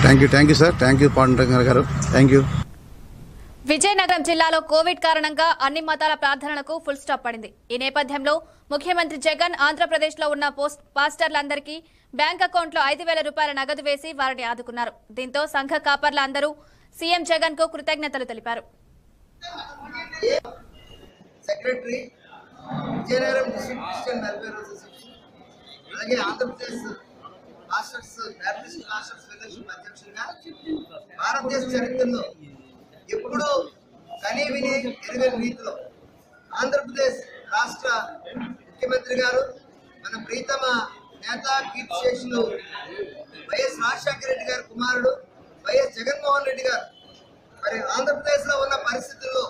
thank you thank you sir thank you Panduranga గారు thank you Vizianagaram జిల్లాలో Covid కారణంగా అన్ని మతాల ప్రార్థనలకు ఫుల్ స్టాప్ పడింది ఈ నేపథ్యంలో ముఖ్యమంత్రి జగన్ ఆంధ్రప్రదేశ్లో ఉన్న పోస్ట్ పాస్టర్లందరికీ బ్యాంక్ అకౌంట్లో ఐదు వేల రూపాయల నగదు వేసి వారిని ఆదుకున్నారు దీంతో సంఘ కాపర్ల అందరూ సీఎం జగన్ కు కృతజ్ఞతలు తెలిపారు secretary Vizianagaram district Christian welfare association అలాగే Andhra Pradesh masters Baptist masters federation అధ్యక్షుడిగా భారతదేశ చరిత్రలో ఎప్పుడూ కనీ విని ఎరుగని రీతిలో ఆంధ్రప్రదేశ్ రాష్ట్ర ముఖ్యమంత్రి గారు మన ప్రీతమ నేత కీర్తిశేషులు వైఎస్ రాజశేఖర రెడ్డి గారి కుమారుడు వైఎస్ జగన్మోహన్ రెడ్డి గారు మరి ఆంధ్రప్రదేశ్లో ఉన్న పరిస్థితుల్లో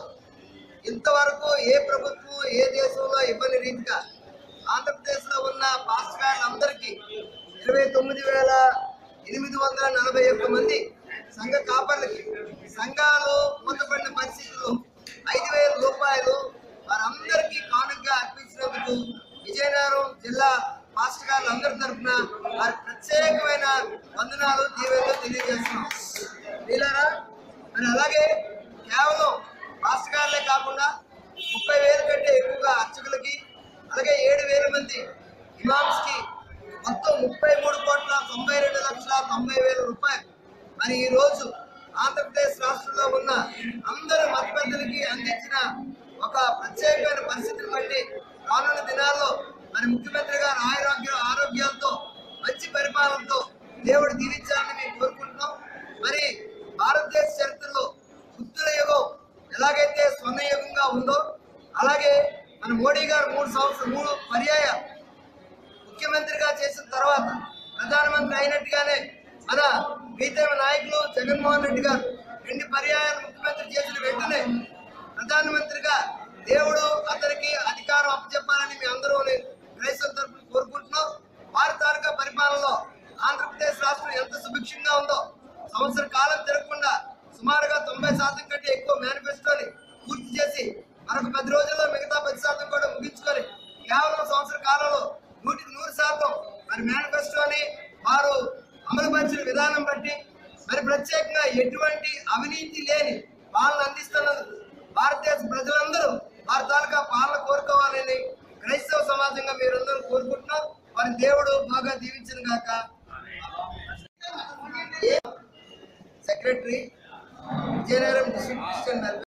ఇంతవరకు ఏ ప్రభుత్వం ఏ దేశంలో ఇవ్వని రీతిగా ఆంధ్రప్రదేశ్లో ఉన్న పాస్టర్లందరికీ ఇరవై తొమ్మిది వేల ఎనిమిది వందల నలభై ఒక్క మంది సంఘ కాపర్లకి సంఘాలు మూతపడిన పరిస్థితుల్లో ఐదు వేల రూపాయలు వారందరికీ కానుకగా అర్పించినందుకు విజయనగరం జిల్లా పాస్టర్ గారులందరి తరఫున వారి ప్రత్యేకమైన వందనాలు దీవెనలు తెలియజేస్తున్నాం వీళ్ళారా మరి అలాగే కేవలం మాస్టర్ గారులే కాకుండా ముప్పై వేలు కంటే ఎక్కువగా అర్చకులకి అలాగే ఏడు వేల మంది ఇమామ్స్ కి మొత్తం ముప్పై మూడు కోట్ల తొంభై రెండు లక్షల తొంభై వేల రూపాయలు మరి ఈ రోజు ఆంధ్రప్రదేశ్ రాష్ట్రంలో ఉన్న అందరు మత పెద్దలకి అందించిన ఒక ప్రత్యేకమైన పరిస్థితిని బట్టి రానున్న దినాల్లో మరి ముఖ్యమంత్రి గారు ఆరోగ్య ఆరోగ్యాలతో మంచి పరిపాలనతో దేవుడు దీవించాలని మేము కోరుకుంటున్నాం మరి భారతదేశ చరిత్రలో బుద్ధుల యుగం ఎలాగైతే స్వర్ణయుగంగా ఉందో అలాగే మన మోడీ గారు మూడు సంవత్సరం మూడు పర్యాయాలు ముఖ్యమంత్రిగా చేసిన తర్వాత ప్రధానమంత్రి అయినట్టుగానే మన ప్రీతమ నాయకులు జగన్మోహన్ రెడ్డి గారు రెండు పర్యాయాలు ముఖ్యమంత్రి చేసిన వెంటనే ప్రధానమంత్రిగా దేవుడు అతనికి అధికారం అప్పచెప్పాలని మీ అందరూ నేను క్రైస్తవ తరఫున కోరుకుంటున్నాం వారి తాలూకా పరిపాలనలో ఆంధ్రప్రదేశ్ రాష్ట్రం ఎంత సుభిక్షంగా ఉందో సంవత్సర కాలం తిరగకుండా సుమారుగా తొంభై శాతం కంటే ఎక్కువ మేనిఫెస్టోని పూర్తి చేసి మరొక పది రోజుల్లో మిగతా పది శాతం కూడా ముగించుకొని కేవలం సంవత్సర కాలంలో నూటికి నూరు శాతం మరి మేనిఫెస్టోని వారు అమలుపరిచిన విధానం బట్టి మరి ప్రత్యేకంగా ఎటువంటి అవినీతి లేని పాలన అందిస్తున్నందుకు భారతదేశ ప్రజలందరూ